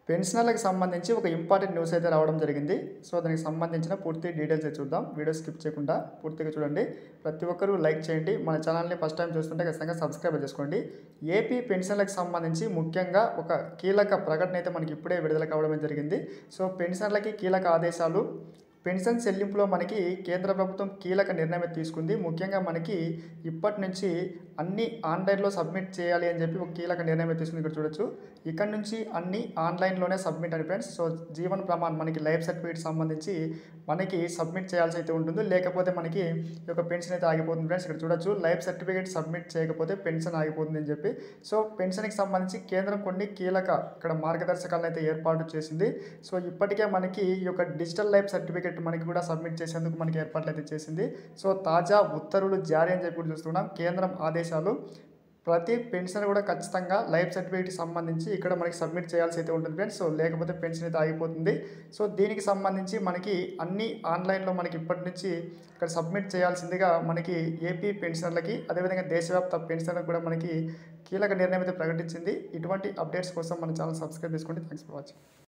పెన్షనర్లకు సంబంధించి ఒక ఇంపార్టెంట్ న్యూస్ అయితే రావడం జరిగింది సో దానికి సంబంధించిన పూర్తి డీటెయిల్స్ అయితే చూద్దాం వీడియో స్కిప్ చేయకుండా పూర్తిగా చూడండి ప్రతి ఒక్కరూ లైక్ చేయండి మన ఛానల్ని ఫస్ట్ టైం చూస్తుంటే ఖచ్చితంగా సబ్స్క్రైబ్ చేసుకోండి ఏపీ పెన్షన్లకు సంబంధించి ముఖ్యంగా ఒక కీలక ప్రకటన అయితే మనకి ఇప్పుడే విడుదల కావడం జరిగింది సో పెన్షనర్లకి కీలక ఆదేశాలు పెన్షన్ చెల్లింపులో మనకి కేంద్ర ప్రభుత్వం కీలక నిర్ణయం అయితే తీసుకుంది ముఖ్యంగా మనకి ఇప్పటి నుంచి అన్ని ఆన్లైన్లో సబ్మిట్ చేయాలి అని చెప్పి ఒక కీలక నిర్ణయం అయితే తీసుకుంది ఇక్కడ చూడొచ్చు ఇక్కడ నుంచి అన్ని ఆన్లైన్లోనే సబ్మిట్ అని ఫ్రెండ్స్ సో జీవన ప్రమాణం మనకి లైఫ్ సర్టిఫికేట్ సంబంధించి మనకి సబ్మిట్ చేయాల్సి అయితే ఉంటుంది లేకపోతే మనకి ఈ యొక్క పెన్షన్ అయితే ఆగిపోతుంది ఫ్రెండ్స్ ఇక్కడ చూడొచ్చు లైఫ్ సర్టిఫికేట్ సబ్మిట్ చేయకపోతే పెన్షన్ ఆగిపోతుంది అని చెప్పి సో పెన్షన్కి సంబంధించి కేంద్రం కొన్ని కీలక ఇక్కడ మార్గదర్శకాలను అయితే ఏర్పాటు చేసింది సో ఇప్పటికే మనకి ఈ యొక్క డిజిటల్ లైఫ్ సర్టిఫికేట్ మనకి కూడా సబ్మిట్ చేసేందుకు మనకి ఏర్పాట్లు అయితే చేసింది సో తాజా ఉత్తర్వులు జారీ అని చెప్పి కూడా చూస్తున్నాం కేంద్రం ఆదేశాలు ప్రతి పెన్షన్ కూడా ఖచ్చితంగా లైఫ్ సర్టిఫికేట్కి సంబంధించి ఇక్కడ మనకి సబ్మిట్ చేయాల్సి అయితే ఉంటుంది ఫ్రెండ్స్ సో లేకపోతే పెన్షన్ అయితే ఆగిపోతుంది సో దీనికి సంబంధించి మనకి అన్ని ఆన్లైన్లో మనకి ఇప్పటి నుంచి ఇక్కడ సబ్మిట్ చేయాల్సిందిగా మనకి ఏపీ పెన్షనర్లకి అదేవిధంగా దేశవ్యాప్త పెన్షనర్లకు కూడా మనకి కీలక నిర్ణయం అయితే ప్రకటించింది ఇటువంటి అప్డేట్స్ కోసం మన ఛానల్ సబ్స్క్రైబ్ చేసుకోండి థ్యాంక్స్ ఫర్ వాచింగ్